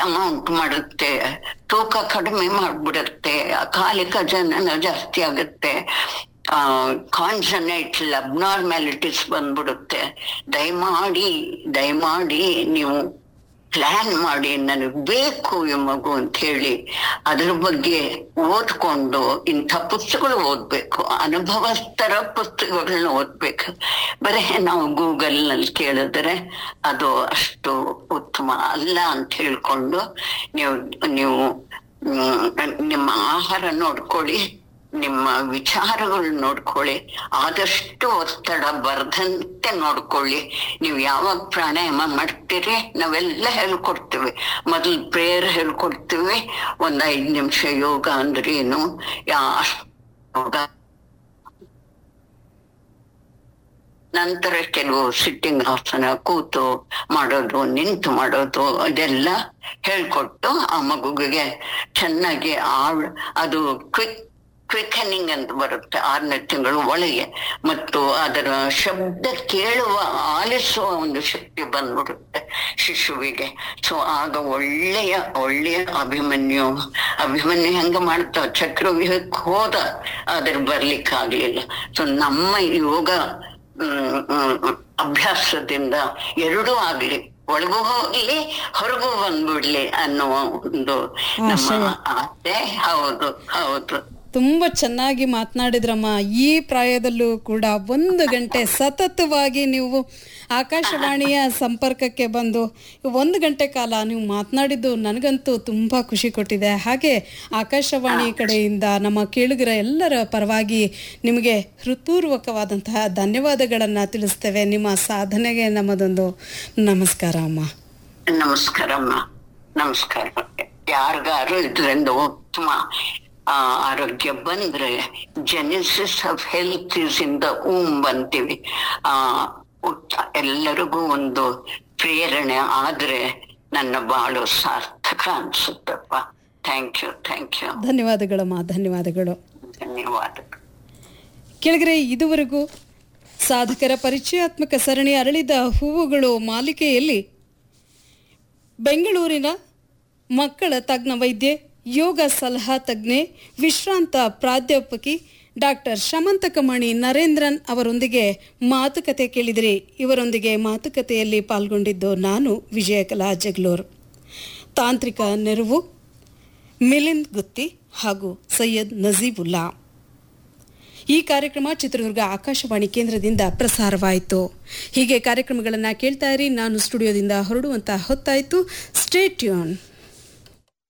amount ಮಾಡುತ್ತೆ ತೂಕ ಕಡಿಮೆ ಮಾಡ್ಬಿಡುತ್ತೆ ಅಕಾಲಿಕ ಜನನ ಜಾಸ್ತಿ ಆಗುತ್ತೆ ಕಾನ್ಸನೇಟಲ್ ಅಬ್ನಾರ್ಮ್ಯಾಲಿಟೀಸ್ ಬಂದ್ಬಿಡುತ್ತೆ ದಯಮಾಡಿ ದಯಮಾಡಿ ನೀವು ಪ್ಲಾನ್ ಮಾಡಿ ನನಗೆ ಬೇಕು ಈ ಮಗು ಅಂತ ಹೇಳಿ ಅದ್ರ ಬಗ್ಗೆ ಓದ್ಕೊಂಡು ಇಂಥ ಪುಸ್ತಕಗಳು ಓದ್ಬೇಕು ಅನುಭವಸ್ಥರ ಪುಸ್ತಕಗಳನ್ನ ಓದ್ಬೇಕು ಬರೇ ನಾವು ಗೂಗಲ್ ನಲ್ಲಿ ಕೇಳಿದ್ರೆ ಅದು ಅಷ್ಟು ಉತ್ತಮ ಅಲ್ಲ ಅಂತ ಹೇಳ್ಕೊಂಡು ನೀವು ನೀವು ಮ್, ನಿಮ್ಮ ಆಹಾರ ನೋಡ್ಕೊಳ್ಳಿ ನಿಮ್ಮ ವಿಚಾರಗಳು ನೋಡ್ಕೊಳ್ಳಿ ಆದಷ್ಟು ಒತ್ತಡ ಬರ್ದಂತೆ ನೋಡ್ಕೊಳ್ಳಿ ನೀವು ಯಾವಾಗ ಪ್ರಾಣಾಯಾಮ ಮಾಡ್ತೀರಿ ನಾವೆಲ್ಲ ಹೇಳ್ಕೊಡ್ತೀವಿ ಮೊದಲು ಪ್ರೇಯರ್ ಹೇಳ್ಕೊಡ್ತೀವಿ ಒಂದ್ ಐದ್ ನಿಮಿಷ ಯೋಗ ಅಂದ್ರೇನು ಯಾ ಯೋಗ ನಂತರ ಕೆಲವು ಸಿಟ್ಟಿಂಗ್ ಆಸನ ಕೂತು ಮಾಡೋದು ನಿಂತು ಮಾಡೋದು ಅದೆಲ್ಲ ಹೇಳ್ಕೊಟ್ಟು ಆ ಮಗುವಿಗೆ ಚೆನ್ನಾಗಿ ಆಳ್ ಅದು ಕ್ವಿಕ್ ಕ್ವಿಕನಿಂಗ್ ಅಂತ ಬರುತ್ತೆ ಆರನೇ ತಿಂಗಳು ಒಳಗೆ ಮತ್ತು ಅದರ ಶಬ್ದ ಕೇಳುವ ಆಲಿಸುವ ಒಂದು ಶಕ್ತಿ ಬಂದ್ಬಿಡುತ್ತೆ ಶಿಶುವಿಗೆ ಸೊ ಆಗ ಒಳ್ಳೆಯ ಒಳ್ಳೆಯ ಅಭಿಮನ್ಯು ಅಭಿಮನ್ಯು ಹೆಂಗ ಮಾಡ್ತಾವ ಚಕ್ರವ್ಯೂಹಕ್ಕೆ ಹೋದ ಅದ್ರ ಬರ್ಲಿಕ್ಕಾಗ್ಲಿಲ್ಲ ಸೊ ನಮ್ಮ ಯೋಗ ಹ್ಮ್, ಹ್ಮ್, ಅಭ್ಯಾಸದಿಂದ ಎರಡೂ ಆಗ್ಲಿ ಒಳಗೂ ಹೋಗ್ಲಿ ಹೊರಗೂ ಬಂದ್ಬಿಡ್ಲಿ ಅನ್ನುವ ಒಂದು ನಮ್ಮ ಆಸೆ ಹೌದು ಹೌದು ತುಂಬ ಚೆನ್ನಾಗಿ ಮಾತನಾಡಿದ್ರಮ್ಮ ಈ ಪ್ರಾಯದಲ್ಲೂ ಕೂಡ ಒಂದು ಗಂಟೆ ಸತತವಾಗಿ ನೀವು ಆಕಾಶವಾಣಿಯ ಸಂಪರ್ಕಕ್ಕೆ ಬಂದು ಒಂದು ಗಂಟೆ ಕಾಲ ನೀವು ಮಾತನಾಡಿದ್ದು ನನಗಂತೂ ತುಂಬ ಖುಷಿ ಕೊಟ್ಟಿದೆ ಹಾಗೆ ಆಕಾಶವಾಣಿ ಕಡೆಯಿಂದ ನಮ್ಮ ಕೇಳುಗರ ಎಲ್ಲರ ಪರವಾಗಿ ನಿಮಗೆ ಹೃತ್ಪೂರ್ವಕವಾದಂತಹ ಧನ್ಯವಾದಗಳನ್ನು ತಿಳಿಸ್ತೇವೆ ನಿಮ್ಮ ಸಾಧನೆಗೆ ನಮ್ಮದೊಂದು ನಮಸ್ಕಾರ ಅಮ್ಮ ನಮಸ್ಕಾರಮ್ಮ ನಮಸ್ಕಾರ ಯಾರಿಗಾರು ಇದರಿಂದ ಉತ್ತಮ ಆ, ಆರೋಗ್ಯ ಬಂದ್ರೆ genesis of health is in the um ಅಂತೀವಿ ಆ ಉತ್ತ- ಎಲ್ಲರಿಗೂ ಒಂದು ಪ್ರೇರಣೆ ಆದ್ರೆ ನನ್ನ ಬಾಳು ಸಾರ್ಥಕ ಅನ್ಸುತ್ತಪ್ಪ ಥ್ಯಾಂಕ್ ಯು ಥ್ಯಾಂಕ್ ಯು ಧನ್ಯವಾದಗಳಮ್ಮ ಧನ್ಯವಾದಗಳು ಧನ್ಯವಾದಗಳು ಕೆಳಗರೆ ಇದುವರೆಗೂ ಸಾಧಕರ ಪರಿಚಯಾತ್ಮಕ ಸರಣಿ ಅರಳಿದ ಹೂವುಗಳು ಮಾಲಿಕೆಯಲ್ಲಿ ಬೆಂಗಳೂರಿನ ಮಕ್ಕಳ ತಜ್ಞ ವೈದ್ಯೆ ಯೋಗ ಸಲಹಾ ತಜ್ಞೆ ವಿಶ್ರಾಂತ ಪ್ರಾಧ್ಯಾಪಕಿ ಡಾಕ್ಟರ್ ಶಮಂತಕಮಣಿ ನರೇಂದ್ರನ್ ಅವರೊಂದಿಗೆ ಮಾತುಕತೆ ಕೇಳಿದಿರಿ ಇವರೊಂದಿಗೆ ಮಾತುಕತೆಯಲ್ಲಿ ಪಾಲ್ಗೊಂಡಿದ್ದು ನಾನು ವಿಜಯಕಲಾ ಜಗ್ಲೂರ್ ತಾಂತ್ರಿಕ ನೆರವು ಮಿಲಿಂದ್ ಗುತ್ತಿ ಹಾಗೂ ಸೈಯದ್ ನಜೀಬುಲ್ಲಾ ಈ ಕಾರ್ಯಕ್ರಮ ಚಿತ್ರದುರ್ಗ ಆಕಾಶವಾಣಿ ಕೇಂದ್ರದಿಂದ ಪ್ರಸಾರವಾಯಿತು ಹೀಗೆ ಕಾರ್ಯಕ್ರಮಗಳನ್ನು ಕೇಳ್ತಾ ಇರಿ ನಾನು ಸ್ಟುಡಿಯೋದಿಂದ ಹೊರಡುವಂತ ಹೊತ್ತಾಯಿತು ಸ್ಟೇ ಟ್ಯೂನ್